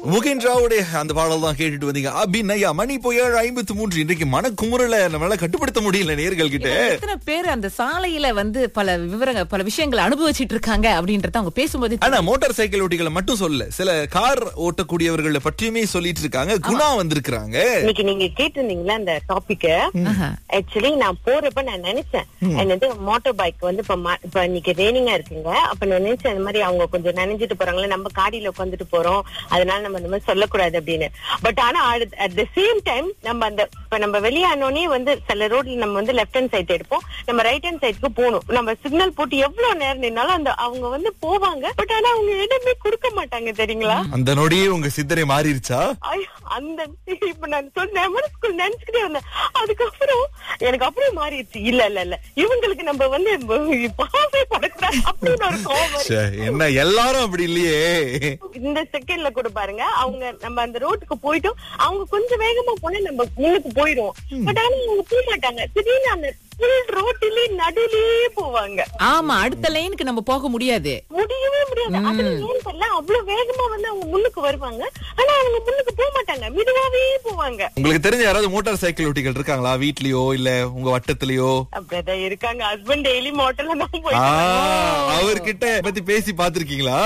முகேன் ராவுடைய அந்த பாடல் தான் கேட்டுட்டு வந்தீங்க அபிநயா மணி போய் ஏழு ஐம்பத்தி மூன்று இன்றைக்கு மனக்குமுறல நம்மளால கட்டுப்படுத்த முடியல நேர்கள் கிட்ட எத்தனை பேர் அந்த சாலையில வந்து பல விவரங்கள் பல விஷயங்களை அனுபவிச்சிட்டு இருக்காங்க அப்படின்றத அவங்க பேசும்போது ஆனா மோட்டார் சைக்கிள் ஓட்டிகளை மட்டும் சொல்ல சில கார் ஓட்டக்கூடியவர்களை பற்றியுமே சொல்லிட்டு இருக்காங்க குணா வந்திருக்கிறாங்க இன்னைக்கு நீங்க கேட்டிருந்தீங்களா அந்த டாபிக்க ஆக்சுவலி நான் போறப்ப நான் நினைச்சேன் என்னது மோட்டார் பைக் வந்து இப்ப ம- இப்ப இன்னைக்கு ரெய்னிங்கா இருக்குங்க அப்ப நான் நினைச்சேன் இந்த மாதிரி அவங்க கொஞ்சம் நனைஞ்சிட்டு போறாங்களே நம்ம காடியில உட்காந்துட்டு போறோம் அதனால நம்ம இந்த மாதிரி சொல்லக்கூடாது அப்படின்னு பட் ஆனா அட் த சேம் டைம் நம்ம அந்த இப்ப நம்ம வெளியானோடனே வந்து சில ரோட்ல நம்ம வந்து லெஃப்ட் ஹேண்ட் சைடு எடுப்போம் நம்ம ரைட் ஹேண்ட் சைடுக்கு போகணும் நம்ம சிக்னல் போட்டு எவ்வளவு நேரம் நின்னாலும் அந்த அவங்க வந்து போவாங்க பட் ஆனா அவங்க இடமே கொடுக்க மாட்டாங்க தெரியுங்களா அந்த நொடியே உங்க சிந்தனை மாறிடுச்சா ஐயோ, அந்த இப்ப நான் சொன்னேன் மனசுக்குள்ள நினைச்சுக்கிட்டே வந்தேன் அதுக்கப்புறம் எனக்கு அப்படியே மாறிடுச்சு இல்ல இல்ல இல்ல இவங்களுக்கு நம்ம வந்து பாவே படக்கூடாது அப்படின்னு ஒரு கோவம் வருது. ச்சே, என்ன எல்லாரும் அப்படி இல்லையே இந்த செகண்ட்ல கூட பாருங்க அவங்க நம்ம அந்த ரோட்டுக்கு போயிட்டோம் அவங்க கொஞ்சம் வேகமா போனா நம்ம முன்னுக்கு போயிடுவோம் பட் ஆனா அவங்க போக மாட்டாங்க திடீர்னு அந்த ஃபுல் ரோட்டிலேயே நடுலயே போவாங்க ஆமா அடுத்த லைனுக்கு நம்ம போக முடியாது முடியவே முடியாது அதுல ஏன் தெரியல அவ்வளவு வேகமா வந்து அவங்க முன்னுக்கு வருவாங்க ஆனா அவங்க முன்னுக்கு போக மாட்டாங்க மெதுவாவே போவாங்க உங்களுக்கு தெரிஞ்ச யாராவது மோட்டார் சைக்கிள் ஓட்டிகள் இருக்காங்களா வீட்லயோ இல்ல உங்க வட்டத்திலயோ அப்படிதான் இருக்காங்க ஹஸ்பண்ட் டெய்லி மோட்டர்ல தான் ஆ, போயிட்டு அவர்கிட்ட பத்தி பேசி பாத்திருக்கீங்களா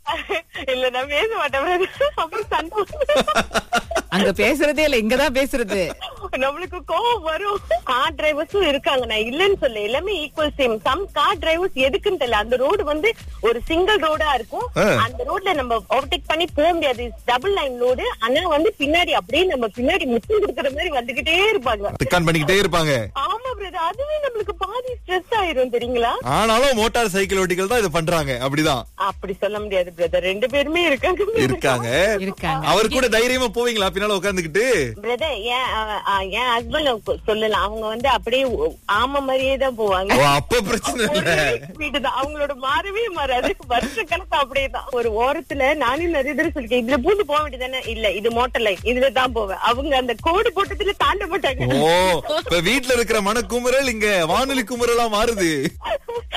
இல்ல நான் பேச மாட்டேன் brother. அப்புறம் சண்டை வரும். அங்க பேசுறதே இல்ல இங்கதான் பேசுறது நம்மளுக்கு கோவம் வரும் கார் டிரைவர்ஸும் இருக்காங்க நான் இல்லன்னு சொல்ல எல்லாமே equal same sum car drivers எதுக்குன்னு தெரியல அந்த ரோடு வந்து ஒரு சிங்கிள் ரோடா இருக்கும் ஆ. அந்த ரோட்ல நம்ம ஓவர்டேக் பண்ணி போக முடியாது டபுள் லைன் ரோடு ஆனா வந்து பின்னாடி அப்படியே நம்ம பின்னாடி முத்தம் கொடுக்கற மாதிரி வந்துகிட்டே இருப்பாங்க திக்கான் பண்ணிக்கிட்டே இருப்பாங்க ஆமா பிரதர் அதுவே நம்மளுக்கு பாதி ஸ்ட்ரெஸ் ஆயிரும் தெரியுங்களா ஆனாலும் மோட்டார் சைக்கிள் ஓட்டிகள் தான் இதை பண்றாங்க அப்படிதான் அப்படி சொல்ல முடியாது பிரதர் ரெண்டு பேருமே இருக்காங்க இருக்காங்க இருக்காங்க அவர் கூட தைரியமா போவீங்களா பின்னால உட்காந்துக்கிட்டு பிரதர் ஏன் அஹ், அஹ், என் ஹஸ்பண்ட் சொல்லலாம் அவங்க வந்து அப்படியே ஒ- ஆமா மாதிரியே தான் போவாங்க ஓ, அப்ப பிரச்சனை இல்ல வீடு தான் அவங்களோட மாறவே மாறாது வருஷ கணக்கு அப்படியே தான் ஒரு ஓரத்துல நானும் நிறைய தடவை சொல்லிருக்கேன் இதுல பூந்து போக வேண்டியதானே இல்ல இது மோட்டர் லைன் இதுல தான் போவேன் அவங்க அந்த கோடு போட்டதுல தாண்ட மாட்டாங்க ஓ இப்ப வீட்ல இருக்கிற மனக்குமுறல் இங்க வானொலி குமுறலா மாறுது